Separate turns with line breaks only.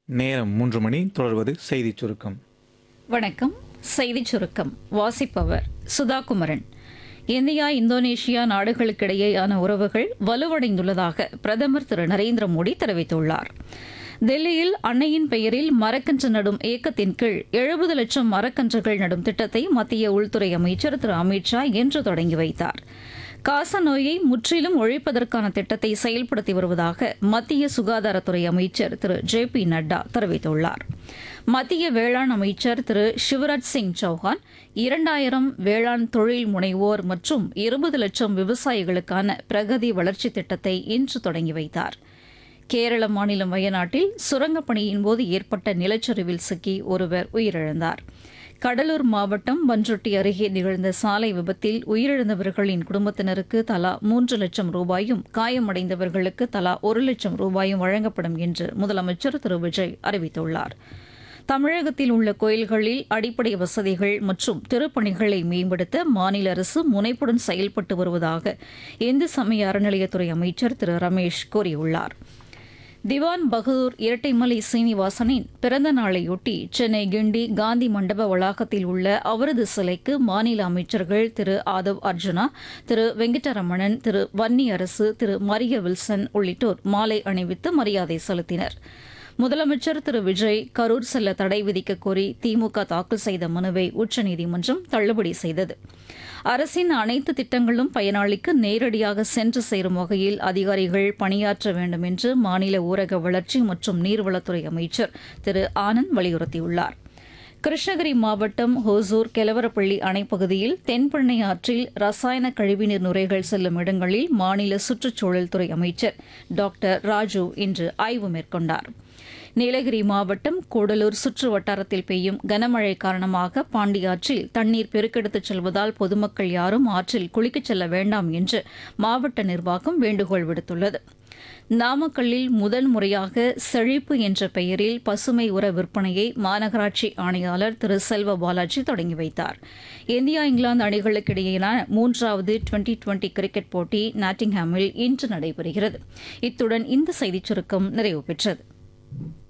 நேரம் மூன்று மணி தொடர்வது செய்திச் சுருக்கம்
வணக்கம் செய்திச் சுருக்கம் வாசிப்பவர் சுதா குமரன் இந்தியா இந்தோனேஷியா நாடுகளுக்கிடையேயான உறவுகள் வலுவடைந்துள்ளதாக பிரதமர் திரு நரேந்திர மோடி தெரிவித்துள்ளார் டெல்லியில் அன்னையின் பெயரில் மரக்கன்று நடும் இயக்கத்தின் கீழ் எழுபது லட்சம் மரக்கன்றுகள் நடும் திட்டத்தை மத்திய உள்துறை அமைச்சர் திரு அமித்ஷா இன்று தொடங்கி வைத்தார் காச நோயை முற்றிலும் ஒழிப்பதற்கான திட்டத்தை செயல்படுத்தி வருவதாக மத்திய சுகாதாரத்துறை அமைச்சர் திரு ஜே பி நட்டா தெரிவித்துள்ளார் மத்திய வேளாண் அமைச்சர் திரு சிவராஜ் சிங் சௌஹான் இரண்டாயிரம் வேளாண் தொழில் முனைவோர் மற்றும் இருபது லட்சம் விவசாயிகளுக்கான பிரகதி வளர்ச்சி திட்டத்தை இன்று தொடங்கி வைத்தார் கேரள மாநிலம் வயநாட்டில் சுரங்கப் பணியின் போது ஏற்பட்ட நிலச்சரிவில் சிக்கி ஒருவர் உயிரிழந்தார் கடலூர் மாவட்டம் பன்ருட்டி அருகே நிகழ்ந்த சாலை விபத்தில் உயிரிழந்தவர்களின் குடும்பத்தினருக்கு தலா மூன்று லட்சம் ரூபாயும் காயமடைந்தவர்களுக்கு தலா ஒரு லட்சம் ரூபாயும் வழங்கப்படும் என்று முதலமைச்சர் திரு விஜய் அறிவித்துள்ளார் தமிழகத்தில் உள்ள கோயில்களில் அடிப்படை வசதிகள் மற்றும் திருப்பணிகளை மேம்படுத்த மாநில அரசு முனைப்புடன் செயல்பட்டு வருவதாக இந்து சமய அறநிலையத்துறை அமைச்சர் திரு ரமேஷ் கூறியுள்ளார் திவான் பகதூர் இரட்டைமலை சீனிவாசனின் பிறந்த நாளையொட்டி சென்னை கிண்டி காந்தி மண்டப வளாகத்தில் உள்ள அவரது சிலைக்கு மாநில அமைச்சர்கள் திரு ஆதவ் அர்ஜுனா திரு வெங்கடரமணன் திரு வன்னி அரசு திரு மரிய வில்சன் உள்ளிட்டோர் மாலை அணிவித்து மரியாதை செலுத்தினர் முதலமைச்சர் திரு விஜய் கரூர் செல்ல தடை விதிக்க கோரி திமுக தாக்கல் செய்த மனுவை உச்சநீதிமன்றம் தள்ளுபடி செய்தது அரசின் அனைத்து திட்டங்களும் பயனாளிக்கு நேரடியாக சென்று சேரும் வகையில் அதிகாரிகள் பணியாற்ற வேண்டும் என்று மாநில ஊரக வளர்ச்சி மற்றும் நீர்வளத்துறை அமைச்சர் திரு ஆனந்த் வலியுறுத்தியுள்ளார் கிருஷ்ணகிரி மாவட்டம் ஹோசூர் கெலவரப்பள்ளி அணைப்பகுதியில் தென்பெண்ணை ஆற்றில் ரசாயன கழிவுநீர் நுரைகள் செல்லும் இடங்களில் மாநில சுற்றுச்சூழல் துறை அமைச்சர் டாக்டர் ராஜு இன்று ஆய்வு மேற்கொண்டார் நீலகிரி மாவட்டம் கூடலூர் சுற்று வட்டாரத்தில் பெய்யும் கனமழை காரணமாக பாண்டியாற்றில் தண்ணீர் பெருக்கெடுத்துச் செல்வதால் பொதுமக்கள் யாரும் ஆற்றில் குளிக்கச் செல்ல வேண்டாம் என்று மாவட்ட நிர்வாகம் வேண்டுகோள் விடுத்துள்ளது நாமக்கல்லில் முதல் முறையாக செழிப்பு என்ற பெயரில் பசுமை உர விற்பனையை மாநகராட்சி ஆணையாளர் திரு செல்வ பாலாஜி தொடங்கி வைத்தார் இந்தியா இங்கிலாந்து அணிகளுக்கிடையேயான மூன்றாவது டுவெண்டி டுவெண்டி கிரிக்கெட் போட்டி நாட்டிங்ஹாமில் இன்று நடைபெறுகிறது இத்துடன் இந்த செய்திச் சுருக்கம் நிறைவு பெற்றது